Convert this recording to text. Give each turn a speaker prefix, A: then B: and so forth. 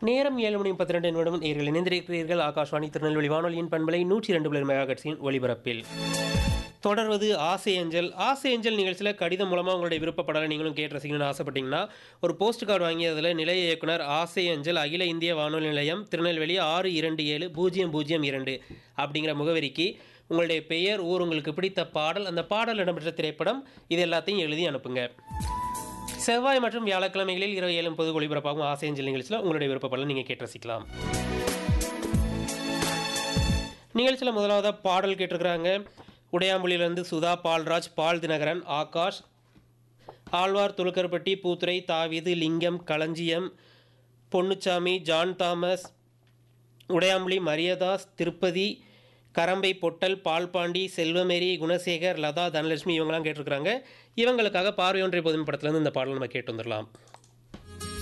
A: நேரம் ஏழு மணி பத்தி ரெண்டு நிமிடம் நேர்கள் இணைந்திருக்கிறீர்கள் ஆகாஷ்வாணி திருநெல்வேலி வானொலியின் பண்பலை நூற்றி ரெண்டு புள்ளி மெகா கட்சியின் ஒளிபரப்பில் தொடர்வது ஆசை அஞ்சல் ஆசை அஞ்சல் நிகழ்ச்சியில் கடிதம் மூலமாக உங்களுடைய விருப்பப்படலை நீங்களும் கேட்டு ரசிக்கணும்னு ஆசைப்பட்டீங்கன்னா ஒரு போஸ்ட் கார்டு வாங்கி அதில் நிலைய இயக்குனர் ஆசை அஞ்சல் அகில இந்திய வானொலி நிலையம் திருநெல்வேலி ஆறு இரண்டு ஏழு பூஜ்ஜியம் பூஜ்ஜியம் இரண்டு அப்படிங்கிற முகவரிக்கு உங்களுடைய பெயர் ஊர் உங்களுக்கு பிடித்த பாடல் அந்த பாடல் இடம்பெற்ற திரைப்படம் இது எல்லாத்தையும் எழுதி அனுப்புங்க செவ்வாய் மற்றும் வியாழக்கிழமைகளில் இரவு ஏழு பொது ஒளிபரப்பாகும் ஆசை அஞ்சல் நிகழ்ச்சியில் உங்களுடைய விருப்பப்படலை நீங்கள் கேட்டு ரசிக்கலாம் நிகழ்ச்சியில் முதலாவதாக பாடல் கேட்டிருக்கிறாங்க உடையாம்புலியிலிருந்து சுதா பால்ராஜ் பால் தினகரன் ஆகாஷ் ஆழ்வார் துலுக்கர்பட்டி பூத்துரை தாவீது லிங்கம் களஞ்சியம் பொன்னுச்சாமி ஜான் தாமஸ் உடையாம்புலி மரியதாஸ் திருப்பதி கரம்பை பொட்டல் பால்பாண்டி செல்வமேரி குணசேகர் லதா தனலட்சுமி இவங்கெல்லாம் கேட்டிருக்கிறாங்க இவங்களுக்காக பார்வை ஒன்றை பொதுமை படத்துலேருந்து இந்த பாடல் நம்ம கேட்டு வந்துடலாம்